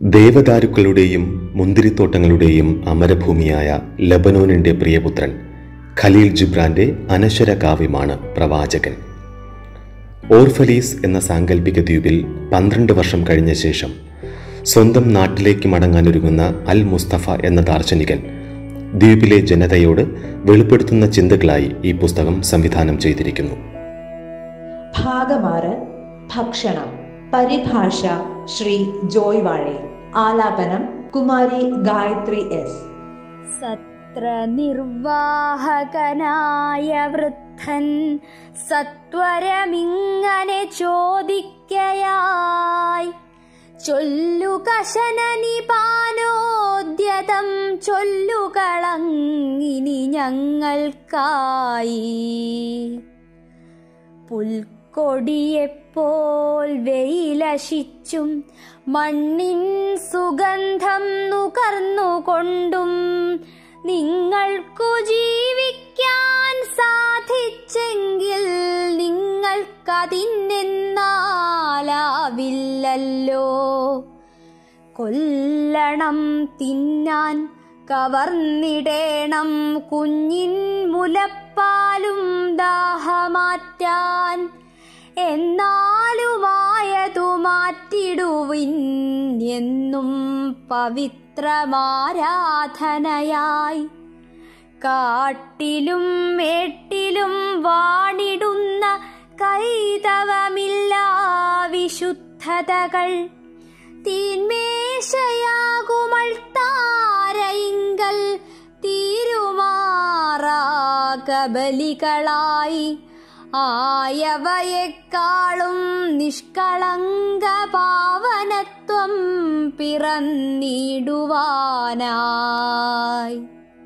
ദേവദാരുക്കളുടെയും മുന്തിരിത്തോട്ടങ്ങളുടെയും അമരഭൂമിയായ ലബനോനിന്റെ പ്രിയപുത്രൻ ഖലീൽ ജിബ്രാന്റെ അനശ്വര കാവ്യമാണ് പ്രവാചകൻ ഓർഫലീസ് എന്ന സാങ്കല്പിക ദ്വീപിൽ പന്ത്രണ്ട് വർഷം കഴിഞ്ഞ ശേഷം സ്വന്തം നാട്ടിലേക്ക് മടങ്ങാനൊരുങ്ങുന്ന അൽ മുസ്തഫ എന്ന ദാർശനികൻ ദ്വീപിലെ ജനതയോട് വെളിപ്പെടുത്തുന്ന ചിന്തകളായി ഈ പുസ്തകം സംവിധാനം ചെയ്തിരിക്കുന്നു ഭാഗമാറ് ഭക്ഷണം പരിഭാഷ ശ്രീ ജോയ് വാഴയിൽ ആലാപനം കുമാരി ഗായത്രി എസ് സത്ര നിർവാഹകനായ വൃദ്ധൻ സത്വരമിങ്ങനെ ചോദിക്കയായി ചൊല്ലുക ശനനിപാനോദ്യതം ചൊല്ലുകളങ്ങിനി ഞങ്ങൾക്കായി പുൽക്കൊടിയെപ്പോൾ വെയിലശിച്ചും മണ്ണിൻ സുഗന്ധം നുകർന്നുകൊണ്ടും നിങ്ങൾക്കു ജീവിക്കാൻ സാധിച്ചെങ്കിൽ നിങ്ങൾക്കതിന്നെന്നാലാവില്ലല്ലോ കൊല്ലണം തിന്നാൻ കവർന്നിടേണം കുഞ്ഞിൻ മുലപ്പാലും ദാഹമാറ്റാൻ എന്നാലുമായതു മാറ്റിടുവിൻ എന്നും പവിത്രമാരാധനയായി കാട്ടിലും മേട്ടിലും വാണിടുന്ന കൈതവമില്ല വിശുദ്ധതകൾ തീന്മേശയാകുമൾത്താരയിങ്കൽ തീരുമാറാകബലികളായി ആയവയെക്കാളും നിഷ്കളങ്ക പാവനത്വം പിറന്നിടുവാനായി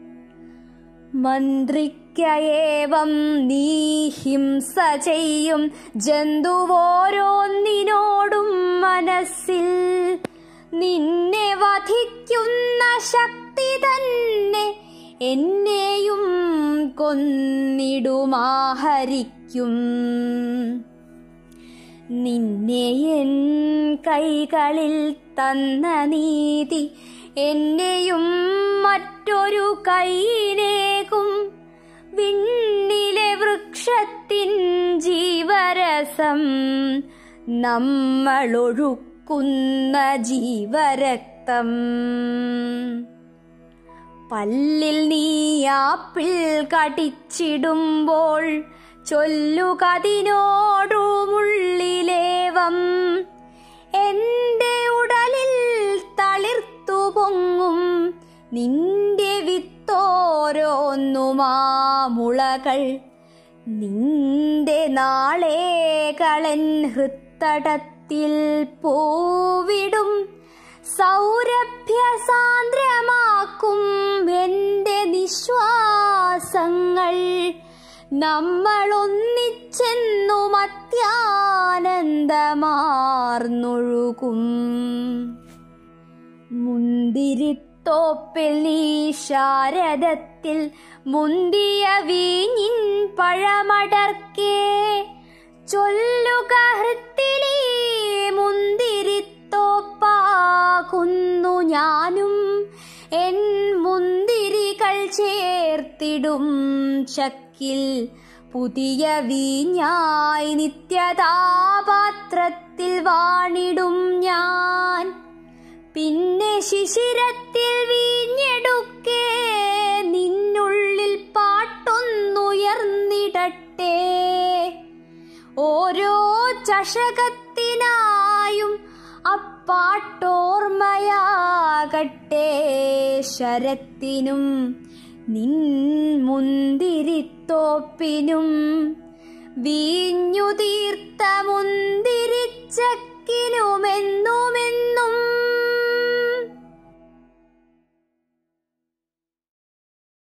മന്ത്രിക്കയേവം നീ ഹിംസ ചെയ്യും ജന്തുവോരോന്നിനോടും മനസ്സിൽ നിന്നെ വധിക്കുന്ന ശക്തി തന്നെ എന്നെയും കൊന്നിടുമാഹരിക്കും നിന്നെ എൻ കൈകളിൽ തന്ന നീതി എന്നെയും മറ്റൊരു കൈയിലേക്കും വിണ്ണിലെ വൃക്ഷത്തിൻ ജീവരസം നമ്മളൊഴുക്കുന്ന ജീവരക്തം പല്ലിൽ നീ ആപ്പിൾ കടിച്ചിടുമ്പോൾ ചൊല്ലുകതിനോടുമുള്ളിലേവം എന്റെ ഉടലിൽ തളിർത്തു പൊങ്ങും നിന്റെ വിത്തോരോന്നുമാ മുളകൾ നിന്റെ നാളേകളൻ ഹൃത്തടത്തിൽ പൂവിടും സൗരഭ്യ സാന്ദ്രമാക്കും എന്റെ നിശ്വാസങ്ങൾ നമ്മളൊന്നിച്ചെന്നു മത്യാനന്ദമാർന്നൊഴുകും മുന്തിരിത്തോപ്പിൽ നീ ശാരദത്തിൽ മുന്തിയ വീഞ്ഞിൻ പഴമടർക്കേ ചൊല്ലുക ഹൃത്തിലീ മുന്തിരിത്തോപ്പാകുന്നു ഞാനും എൻ മുന്തിരികൾ ചേർത്തിടും ചക്കിൽ പുതിയ വീഞ്ഞായി നിത്യതാപാത്രത്തിൽ വാണിടും ഞാൻ പിന്നെ ശിശിരത്തിൽ വീഞ്ഞെടുക്കേ നിന്നുള്ളിൽ പാട്ടൊന്നുയർന്നിടട്ടെ ഓരോ ചഷകത്തിനായും അപ്പാട്ടോർമ്മയാകട്ടെ ശരത്തിനും നിൻ മുന്തിരിത്തോപ്പിനും വീഞ്ഞു തീർത്ത മുന്തിരിച്ചക്കിനുമെന്നും